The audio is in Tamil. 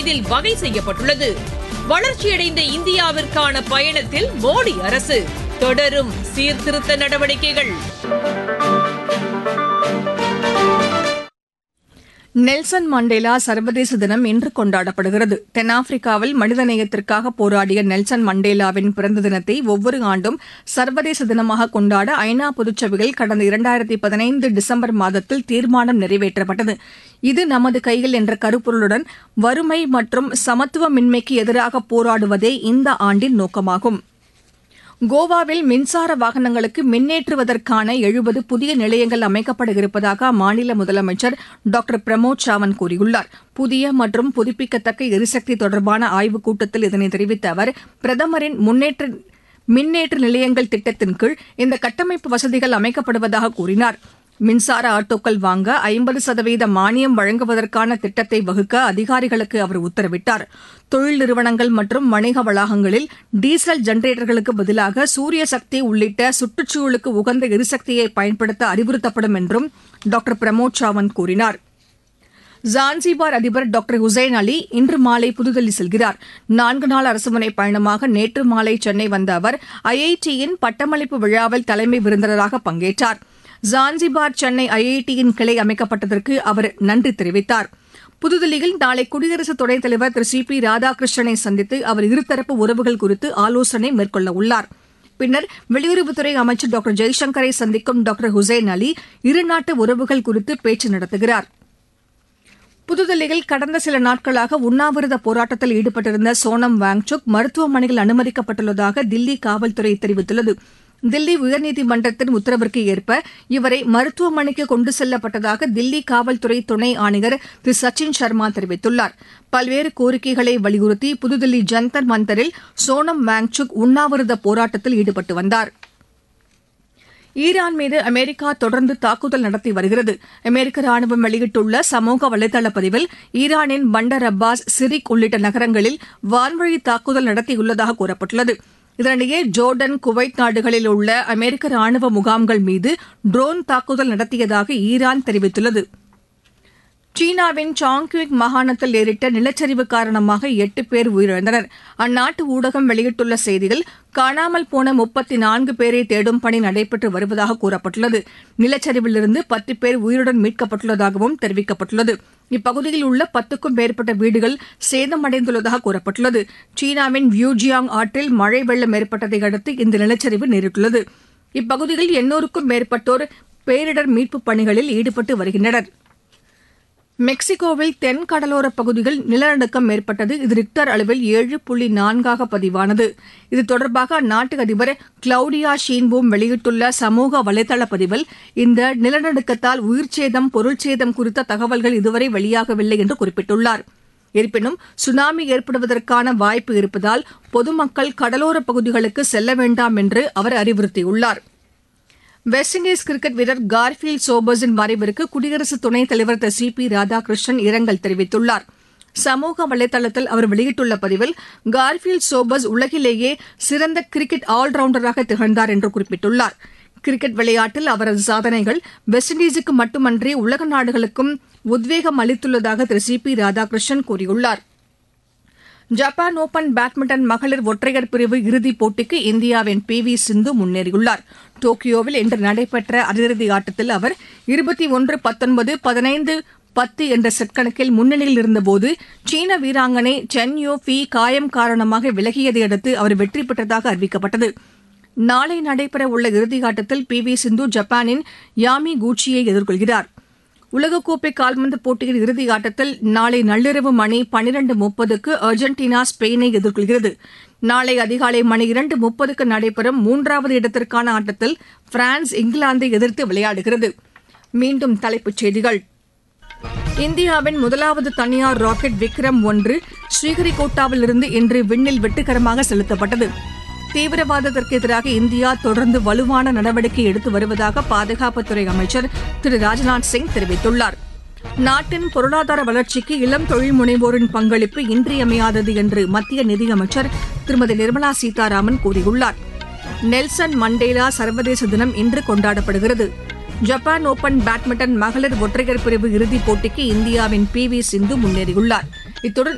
இதில் வகை செய்யப்பட்டுள்ளது வளர்ச்சியடைந்த இந்தியாவிற்கான பயணத்தில் மோடி அரசு தொடரும் சீர்திருத்த நடவடிக்கைகள் நெல்சன் மண்டேலா சர்வதேச தினம் இன்று கொண்டாடப்படுகிறது தென்னாப்பிரிக்காவில் மனிதநேயத்திற்காக போராடிய நெல்சன் மண்டேலாவின் பிறந்த தினத்தை ஒவ்வொரு ஆண்டும் சர்வதேச தினமாக கொண்டாட ஐநா பொதுச்சபையில் கடந்த இரண்டாயிரத்தி பதினைந்து டிசம்பர் மாதத்தில் தீர்மானம் நிறைவேற்றப்பட்டது இது நமது கையில் என்ற கருப்பொருளுடன் வறுமை மற்றும் சமத்துவமின்மைக்கு எதிராக போராடுவதே இந்த ஆண்டின் நோக்கமாகும் கோவாவில் மின்சார வாகனங்களுக்கு மின்னேற்றுவதற்கான எழுபது புதிய நிலையங்கள் அமைக்கப்பட இருப்பதாக அம்மாநில முதலமைச்சர் டாக்டர் பிரமோத் சாவந்த் கூறியுள்ளார் புதிய மற்றும் புதுப்பிக்கத்தக்க எரிசக்தி தொடர்பான ஆய்வுக் கூட்டத்தில் இதனை தெரிவித்த அவர் பிரதமரின் முன்னேற்ற மின்னேற்ற நிலையங்கள் திட்டத்தின் கீழ் இந்த கட்டமைப்பு வசதிகள் அமைக்கப்படுவதாக கூறினார் மின்சார ஆட்டோக்கள் வாங்க ஐம்பது சதவீத மானியம் வழங்குவதற்கான திட்டத்தை வகுக்க அதிகாரிகளுக்கு அவர் உத்தரவிட்டார் தொழில் நிறுவனங்கள் மற்றும் வணிக வளாகங்களில் டீசல் ஜெனரேட்டர்களுக்கு பதிலாக சூரிய சக்தி உள்ளிட்ட சுற்றுச்சூழலுக்கு உகந்த எரிசக்தியை பயன்படுத்த அறிவுறுத்தப்படும் என்றும் டாக்டர் பிரமோத் சாவந்த் கூறினார் ஜான்சிபார் அதிபர் டாக்டர் ஹுசைன் அலி இன்று மாலை புதுதில்லி செல்கிறார் நான்கு நாள் அரசுமுறை பயணமாக நேற்று மாலை சென்னை வந்த அவர் ஐஐடியின் பட்டமளிப்பு விழாவில் தலைமை விருந்தினராக பங்கேற்றார் ஜான்சிபார் சென்னை ஐஐடியின் கிளை அமைக்கப்பட்டதற்கு அவர் நன்றி தெரிவித்தார் புதுதில்லியில் நாளை குடியரசு துணைத் தலைவர் திரு சி பி ராதாகிருஷ்ணனை சந்தித்து அவர் இருதரப்பு உறவுகள் குறித்து ஆலோசனை மேற்கொள்ள உள்ளார் பின்னர் வெளியுறவுத்துறை அமைச்சர் டாக்டர் ஜெய்சங்கரை சந்திக்கும் டாக்டர் ஹுசைன் அலி இருநாட்டு உறவுகள் குறித்து பேச்சு நடத்துகிறார் புதுதில்லியில் கடந்த சில நாட்களாக உண்ணாவிரத போராட்டத்தில் ஈடுபட்டிருந்த சோனம் வாங்சுக் மருத்துவமனையில் அனுமதிக்கப்பட்டுள்ளதாக தில்லி காவல்துறை தெரிவித்துள்ளது தில்லி உயர்நீதிமன்றத்தின் உத்தரவிற்கு ஏற்ப இவரை மருத்துவமனைக்கு கொண்டு செல்லப்பட்டதாக தில்லி காவல்துறை துணை ஆணையர் திரு சச்சின் சர்மா தெரிவித்துள்ளார் பல்வேறு கோரிக்கைகளை வலியுறுத்தி புதுதில்லி ஜந்தர் மந்தரில் சோனம் வாங்சுக் உண்ணாவிரத போராட்டத்தில் ஈடுபட்டு வந்தார் ஈரான் மீது அமெரிக்கா தொடர்ந்து தாக்குதல் நடத்தி வருகிறது அமெரிக்க ராணுவம் வெளியிட்டுள்ள சமூக வலைதள பதிவில் ஈரானின் பண்டர் அப்பாஸ் சிரிக் உள்ளிட்ட நகரங்களில் வான்வழி தாக்குதல் நடத்தியுள்ளதாக கூறப்பட்டுள்ளது இதனிடையே ஜோர்டன் குவைத் நாடுகளில் உள்ள அமெரிக்க ராணுவ முகாம்கள் மீது ட்ரோன் தாக்குதல் நடத்தியதாக ஈரான் தெரிவித்துள்ளது சீனாவின் சாங்க்யூக் மாகாணத்தில் நேரிட்ட நிலச்சரிவு காரணமாக எட்டு பேர் உயிரிழந்தனர் அந்நாட்டு ஊடகம் வெளியிட்டுள்ள செய்தியில் காணாமல் போன முப்பத்தி நான்கு பேரை தேடும் பணி நடைபெற்று வருவதாக கூறப்பட்டுள்ளது நிலச்சரிவிலிருந்து பத்து பேர் உயிருடன் மீட்கப்பட்டுள்ளதாகவும் தெரிவிக்கப்பட்டுள்ளது இப்பகுதியில் உள்ள பத்துக்கும் மேற்பட்ட வீடுகள் சேதமடைந்துள்ளதாக கூறப்பட்டுள்ளது சீனாவின் வியூஜியாங் ஆற்றில் மழை வெள்ளம் ஏற்பட்டதை அடுத்து இந்த நிலச்சரிவு நேரிட்டுள்ளது இப்பகுதியில் எண்ணூறுக்கும் மேற்பட்டோர் பேரிடர் மீட்புப் பணிகளில் ஈடுபட்டு வருகின்றனர் மெக்சிகோவில் தென் கடலோர பகுதியில் நிலநடுக்கம் ஏற்பட்டது இது ரிக்டர் அளவில் ஏழு புள்ளி நான்காக பதிவானது இது தொடர்பாக அந்நாட்டு அதிபர் கிளவுடியா ஷீன்பூம் வெளியிட்டுள்ள சமூக வலைதள பதிவில் இந்த நிலநடுக்கத்தால் உயிர்ச்சேதம் பொருள்சேதம் குறித்த தகவல்கள் இதுவரை வெளியாகவில்லை என்று குறிப்பிட்டுள்ளார் இருப்பினும் சுனாமி ஏற்படுவதற்கான வாய்ப்பு இருப்பதால் பொதுமக்கள் கடலோர பகுதிகளுக்கு செல்ல வேண்டாம் என்று அவர் அறிவுறுத்தியுள்ளார் வெஸ்ட் இண்டீஸ் கிரிக்கெட் வீரர் கார்ஃபீல்ட் சோபர்ஸின் மறைவிற்கு குடியரசு துணைத் தலைவர் திரு சி பி ராதாகிருஷ்ணன் இரங்கல் தெரிவித்துள்ளார் சமூக வலைதளத்தில் அவர் வெளியிட்டுள்ள பதிவில் கார்ஃபீல்ட் சோபர்ஸ் உலகிலேயே சிறந்த கிரிக்கெட் ஆல்ரவுண்டராக திகழ்ந்தார் என்று குறிப்பிட்டுள்ளார் கிரிக்கெட் விளையாட்டில் அவரது சாதனைகள் வெஸ்ட் இண்டீஸுக்கு மட்டுமன்றி உலக நாடுகளுக்கும் உத்வேகம் அளித்துள்ளதாக திரு சி பி ராதாகிருஷ்ணன் கூறியுள்ளார் ஜப்பான் ஓபன் பேட்மிண்டன் மகளிர் ஒற்றையர் பிரிவு இறுதிப் போட்டிக்கு இந்தியாவின் பி வி சிந்து முன்னேறியுள்ளார் டோக்கியோவில் இன்று நடைபெற்ற அரையிறுதி ஆட்டத்தில் அவர் இருபத்தி ஒன்று பத்தொன்பது பதினைந்து பத்து என்ற செட் கணக்கில் முன்னணியில் இருந்தபோது சீன வீராங்கனை சென் யோ ஃபி காயம் காரணமாக விலகியதை அடுத்து அவர் வெற்றி பெற்றதாக அறிவிக்கப்பட்டது நாளை நடைபெற உள்ள இறுதியாட்டத்தில் பி வி சிந்து ஜப்பானின் யாமி கூச்சியை எதிர்கொள்கிறார் உலகக்கோப்பை கால்பந்து போட்டியின் இறுதி ஆட்டத்தில் நாளை நள்ளிரவு மணி பனிரண்டு முப்பதுக்கு அர்ஜென்டினா ஸ்பெயினை எதிர்கொள்கிறது நாளை அதிகாலை மணி இரண்டு முப்பதுக்கு நடைபெறும் மூன்றாவது இடத்திற்கான ஆட்டத்தில் பிரான்ஸ் இங்கிலாந்தை எதிர்த்து விளையாடுகிறது மீண்டும் தலைப்புச் செய்திகள் இந்தியாவின் முதலாவது தனியார் ராக்கெட் விக்ரம் ஒன்று ஸ்ரீஹரிகோட்டாவிலிருந்து இன்று விண்ணில் வெற்றிகரமாக செலுத்தப்பட்டது தீவிரவாதத்திற்கு எதிராக இந்தியா தொடர்ந்து வலுவான நடவடிக்கை எடுத்து வருவதாக பாதுகாப்புத்துறை அமைச்சர் திரு ராஜ்நாத் சிங் தெரிவித்துள்ளார் நாட்டின் பொருளாதார வளர்ச்சிக்கு இளம் தொழில் முனைவோரின் பங்களிப்பு இன்றியமையாதது என்று மத்திய நிதியமைச்சர் திருமதி நிர்மலா சீதாராமன் கூறியுள்ளார் நெல்சன் மண்டேலா சர்வதேச தினம் இன்று கொண்டாடப்படுகிறது ஜப்பான் ஓபன் பேட்மிண்டன் மகளிர் ஒற்றையர் பிரிவு இறுதிப் போட்டிக்கு இந்தியாவின் பி வி சிந்து முன்னேறியுள்ளார் இத்துடன்